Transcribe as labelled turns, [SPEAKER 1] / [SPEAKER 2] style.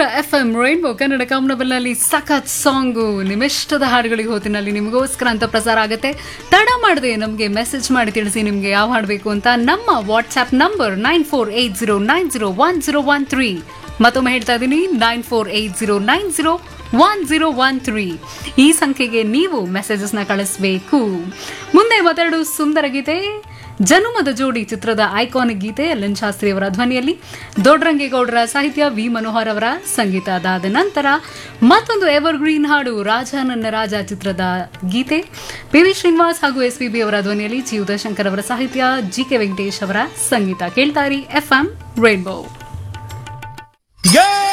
[SPEAKER 1] ಇದ್ದೀರಾ F M rainbow Kannada ಕಾಮನಬಲ್ನಲ್ಲಿ ಸಖತ್ ಸಾಂಗು ನಿಮ್ಮಿಷ್ಟದ ಹಾಡುಗಳಿಗೆ ಹೋತಿನಲ್ಲಿ ನಿಮಗೋಸ್ಕರ ಅಂತ ಪ್ರಸಾರ ಆಗುತ್ತೆ ತಡ ಮಾಡದೆ ನಮಗೆ ಮೆಸೇಜ್ ಮಾಡಿ ತಿಳಿಸಿ ನಿಮಗೆ ಯಾವ ಹಾಡು ಬೇಕು ಅಂತ ನಮ್ಮ WhatsApp number nine four eight zero nine zero one zero one three ಮತ್ತೊಮ್ಮೆ ಹೇಳ್ತಾ ಇದ್ದೀನಿ nine four eight zero nine zero one zero one three ಈ ಸಂಖ್ಯೆಗೆ ನೀವು ಮೆಸೇಜಸ್ನ ಕಳಿಸ್ಬೇಕು ಮುಂದೆ ಮತ್ತೆರಡು ಸುಂದರ ಗೀತೆ ಜನುಮದ ಜೋಡಿ ಚಿತ್ರದ ಐಕಾನಿಕ್ ಗೀತೆ ಎಲ್ ಎನ್ ಶಾಸ್ತ್ರಿ ಅವರ ಧ್ವನಿಯಲ್ಲಿ ದೊಡ್ಡರಂಗೇಗೌಡರ ಸಾಹಿತ್ಯ ವಿ ಮನೋಹರ್ ಅವರ ಸಂಗೀತ ಅದಾದ ನಂತರ ಮತ್ತೊಂದು ಎವರ್ ಗ್ರೀನ್ ಹಾಡು ರಾಜ ನನ್ನ ರಾಜ ಚಿತ್ರದ ಗೀತೆ ಪಿ ವಿ ಶ್ರೀನಿವಾಸ್ ಹಾಗೂ ಎಸ್ ಪಿ ಬಿ ಅವರ ಧ್ವನಿಯಲ್ಲಿ ಜಿ ಉದಯಶಂಕರ್ ಅವರ ಸಾಹಿತ್ಯ ಜಿ ಕೆ ವೆಂಕಟೇಶ್ ಅವರ ಸಂಗೀತ ಕೇಳ್ತಾರಿ ಎಫ್ ಎಂ ರೈನ್ಬೋ
[SPEAKER 2] Yeah!